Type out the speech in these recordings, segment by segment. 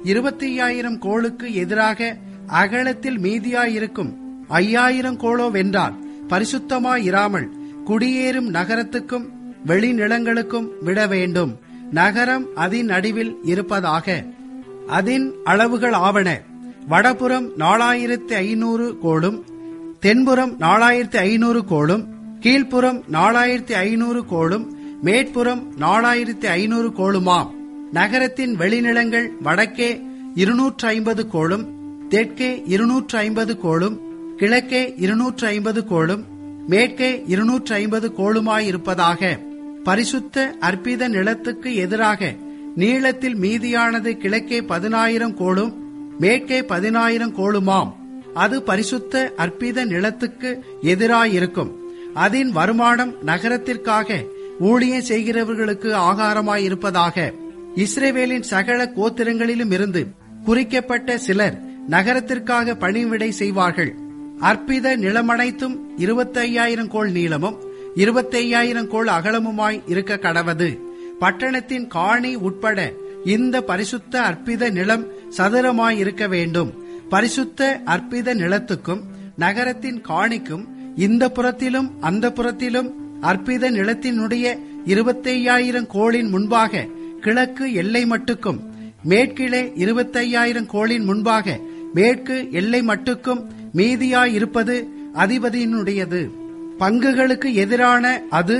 இருபத்தி ஐயாயிரம் கோளுக்கு எதிராக அகலத்தில் மீதியாயிருக்கும் ஐயாயிரம் கோளோ வென்றால் பரிசுத்தமாயிராமல் குடியேறும் நகரத்துக்கும் வெளிநிலங்களுக்கும் விட வேண்டும் நகரம் அதன் நடுவில் இருப்பதாக அதன் அளவுகள் ஆவன வடபுறம் நாலாயிரத்தி ஐநூறு கோளும் தென்புறம் நாலாயிரத்தி ஐநூறு கோளும் கீழ்ப்புறம் நாலாயிரத்தி ஐநூறு கோளும் மேற்புறம் நாலாயிரத்தி ஐநூறு கோளுமாம் நகரத்தின் வெளிநிலங்கள் வடக்கே இருநூற்று ஐம்பது கோளும் தெற்கே இருநூற்று ஐம்பது கோளும் கிழக்கே இருநூற்று ஐம்பது கோளும் மேற்கே இருநூற்று ஐம்பது கோளுமாயிருப்பதாக பரிசுத்த அற்பித நிலத்துக்கு எதிராக நீளத்தில் மீதியானது கிழக்கே பதினாயிரம் கோளும் மேற்கே பதினாயிரம் கோளுமாம் அது பரிசுத்த அற்பித நிலத்துக்கு எதிராயிருக்கும் அதன் வருமானம் நகரத்திற்காக ஊழியம் செய்கிறவர்களுக்கு ஆகாரமாயிருப்பதாக இஸ்ரேவேலின் சகல கோத்திரங்களிலும் இருந்து குறிக்கப்பட்ட சிலர் நகரத்திற்காக பணிவிடை செய்வார்கள் அற்பித நிலமனைத்தும் இருபத்தி ஐயாயிரம் கோள் நீளமும் இருபத்தி ஐயாயிரம் கோள் அகலமுமாய் இருக்க கடவது பட்டணத்தின் காணி உட்பட இந்த பரிசுத்த அற்பித நிலம் சதுரமாய் இருக்க வேண்டும் பரிசுத்த அற்பித நிலத்துக்கும் நகரத்தின் காணிக்கும் இந்த புறத்திலும் அந்த புறத்திலும் அற்பித நிலத்தினுடைய இருபத்தையாயிரம் கோளின் முன்பாக கிழக்கு எல்லை மட்டுக்கும் மேற்கிலே இருபத்தையாயிரம் கோளின் முன்பாக மேற்கு எல்லை மட்டுக்கும் மீதியாயிருப்பது அதிபதியினுடையது பங்குகளுக்கு எதிரான அது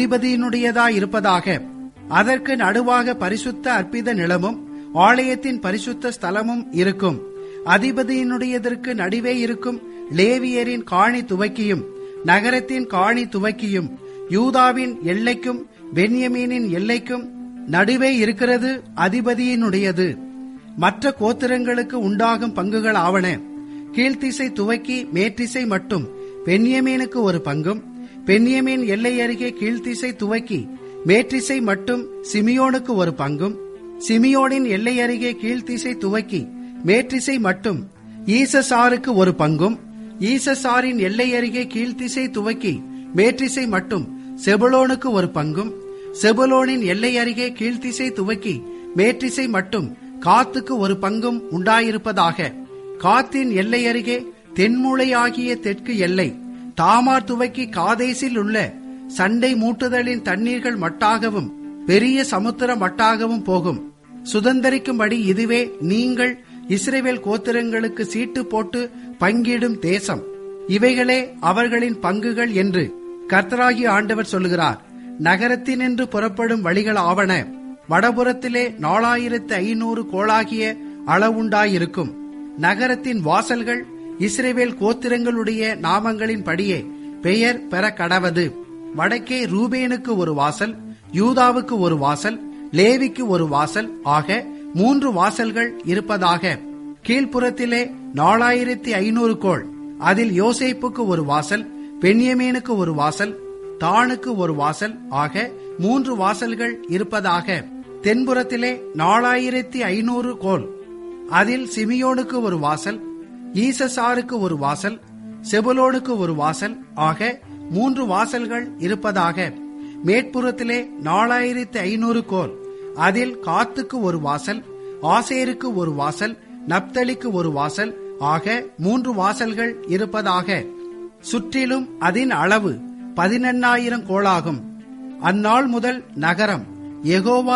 அதிபதியினுடையதாயிருப்பதாக அதற்கு நடுவாக பரிசுத்த அற்பித நிலமும் ஆலயத்தின் பரிசுத்த ஸ்தலமும் இருக்கும் அதிபதியினுடையதற்கு நடுவே இருக்கும் லேவியரின் காணி துவக்கியும் நகரத்தின் காணி துவக்கியும் யூதாவின் எல்லைக்கும் பென்யமீனின் எல்லைக்கும் நடுவே இருக்கிறது அதிபதியினுடையது மற்ற கோத்திரங்களுக்கு உண்டாகும் பங்குகள் ஆவன கீழ்த்திசை துவக்கி மேற்றிசை மட்டும் பென்யமீனுக்கு ஒரு பங்கும் பென்யமீன் எல்லை அருகே கீழ்த்திசை துவக்கி மேற்றிசை மட்டும் சிமியோனுக்கு ஒரு பங்கும் சிமியோனின் எல்லை அருகே கீழ்த்திசை துவக்கி மேற்றிசை மட்டும் ஈசசாருக்கு ஒரு பங்கும் ஈசசாரின் எல்லை அருகே கீழ்த்திசை துவக்கி மேற்றிசை மட்டும் செபுலோனுக்கு ஒரு பங்கும் செபுலோனின் எல்லை அருகே கீழ்த்திசை துவக்கி மேற்றிசை மட்டும் காத்துக்கு ஒரு பங்கும் உண்டாயிருப்பதாக காத்தின் எல்லை அருகே தென்மூளையாகிய தெற்கு எல்லை தாமார் துவக்கி காதேசில் உள்ள சண்டை மூட்டுதலின் தண்ணீர்கள் மட்டாகவும் பெரிய சமுத்திர மட்டாகவும் போகும் சுதந்தரிக்கும்படி இதுவே நீங்கள் இஸ்ரேவேல் கோத்திரங்களுக்கு சீட்டு போட்டு பங்கிடும் தேசம் இவைகளே அவர்களின் பங்குகள் என்று கர்த்தராகிய ஆண்டவர் சொல்லுகிறார் நகரத்தினின்று புறப்படும் வழிகள் ஆவன வடபுறத்திலே நாலாயிரத்து ஐநூறு கோளாகிய அளவுண்டாயிருக்கும் நகரத்தின் வாசல்கள் இஸ்ரேவேல் கோத்திரங்களுடைய நாமங்களின் படியே பெயர் பெற கடவது வடக்கே ரூபேனுக்கு ஒரு வாசல் யூதாவுக்கு ஒரு வாசல் லேவிக்கு ஒரு வாசல் ஆக மூன்று வாசல்கள் இருப்பதாக கீழ்ப்புறத்திலே நாலாயிரத்தி ஐநூறு கோள் அதில் யோசேப்புக்கு ஒரு வாசல் பென்யமீனுக்கு ஒரு வாசல் தானுக்கு ஒரு வாசல் ஆக மூன்று வாசல்கள் இருப்பதாக தென்புறத்திலே நாலாயிரத்தி ஐநூறு கோல் அதில் சிமியோனுக்கு ஒரு வாசல் ஈசசாருக்கு ஒரு வாசல் செபுலோனுக்கு ஒரு வாசல் ஆக மூன்று வாசல்கள் இருப்பதாக மேற்புறத்திலே நாலாயிரத்தி ஐநூறு கோல் அதில் காத்துக்கு ஒரு வாசல் ஆசேருக்கு ஒரு வாசல் நப்தலிக்கு ஒரு வாசல் ஆக மூன்று வாசல்கள் இருப்பதாக சுற்றிலும் அதன் அளவு பதினெண்ணாயிரம் கோளாகும் அந்நாள் முதல் நகரம் எகோவா